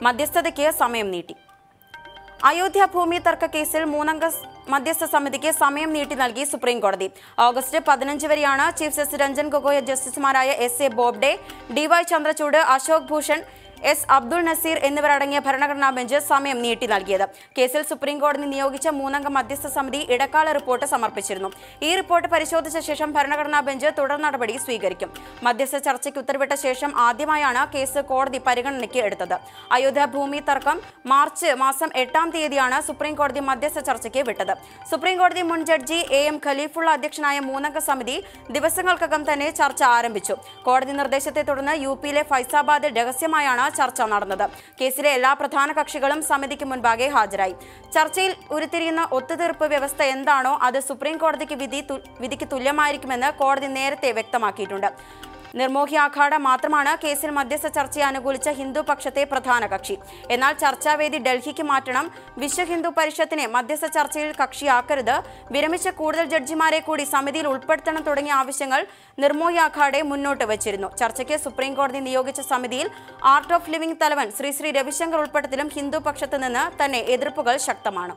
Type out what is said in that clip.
മധ്യസ്ഥതയ്ക്ക് സമയം നീട്ടി അയോധ്യ ഭൂമി തർക്ക കേസിൽ മൂന്നംഗ സ് മധ്യസ്ഥ സമിതിക്ക് സമയം നീട്ടി നൽകി സുപ്രീം കോടതി ഓഗസ്റ്റ് പതിനഞ്ച് വരെയാണ് ചീഫ് ജസ്റ്റിസ് രഞ്ജൻ ഗൊഗോയ് ജസ്റ്റിസുമാരായ S A Bobde D Y Chandrachud Ashok Bhushan S Abdul Nazeer എന്നിവരടങ്ങിയ ഭരണഘടനാ ബെഞ്ച് സമയം നീട്ടി നൽകിയത് കേസിൽ സുപ്രീം കോടതി നിയോഗിച്ച മൂന്നംഗ മധ്യസ്ഥ സമിതി ഇടക്കാല റിപ്പോർട്ട് സമർപ്പിച്ചിരുന്നു ഈ റിപ്പോർട്ട് പരിശോധിച്ച ശേഷം ഭരണഘടനാ ബെഞ്ച് തുടർ നടപടി സ്വീകരിക്കും മധ്യസ്ഥ ചർച്ചയ്ക്ക് ഉത്തരവിട്ട ശേഷം ആദ്യമായാണ് കേസ് കോടതി പരിഗണനയ്ക്ക് എടുത്തത് അയോധ്യ ഭൂമി തർക്കം മാർച്ച് മാസം എട്ടാം തീയതിയാണ് സുപ്രീം കോടതി മധ്യസ്ഥ ചർച്ചയ്ക്ക് വിട്ടത് സുപ്രീം കോടതി മുൻ ജഡ്ജി എ എം ഖലീഫുള്ള അധ്യക്ഷനായ മൂന്നംഗ സമിതി ദിവസങ്ങൾക്കകം തന്നെ ചർച്ച ആരംഭിച്ചു കോടതി നിർദ്ദേശത്തെ തുടർന്ന് യു പിയിലെ ഫൈസാബാദിൽ രഹസ്യമായാണ് ചർച്ച നടന്നത് കേസിലെ എല്ലാ പ്രധാന കക്ഷികളും സമിതിക്ക് മുൻപാകെ ഹാജരായി ചർച്ചയിൽ ഉരുത്തിരിയുന്ന ഒത്തുതീർപ്പ് വ്യവസ്ഥ എന്താണോ അത് സുപ്രീം കോടതിക്ക് വിധി തു- വിധിക്ക് തുല്യമായിരിക്കുമെന്ന് കോടതി നേരത്തെ വ്യക്തമാക്കിയിട്ടുണ്ട് നിർമോഹി അഖാഡ മാത്രമാണ് കേസിൽ മധ്യസ്ഥ ചർച്ചയെ അനുകൂലിച്ച ഹിന്ദു പക്ഷത്തെ പ്രധാന കക്ഷി എന്നാൽ ചർച്ചാവേദി ഡൽഹിക്ക് മാറ്റണം വിശ്വ ഹിന്ദു പരിഷത്തിനെ മധ്യസ്ഥ ചർച്ചയിൽ കക്ഷിയാക്കരുത് വിരമിച്ച കൂടുതൽ ജഡ്ജിമാരെ കൂടി സമിതിയിൽ ഉൾപ്പെടുത്തണം തുടങ്ങിയ ആവശ്യങ്ങൾ നിർമോഹി അഖാഡെ മുന്നോട്ട് വച്ചിരുന്നു ചർച്ചയ്ക്ക് സുപ്രീം കോടതി നിയോഗിച്ച സമിതിയിൽ ആർട്ട് ഓഫ് ലിവിംഗ് തലവൻ ശ്രീ ശ്രീ രവിശങ്കർ ഉൾപ്പെടുത്തലും ഹിന്ദു പക്ഷത്തു നിന്ന് തന്നെ എതിർപ്പുകൾ ശക്തമാണ്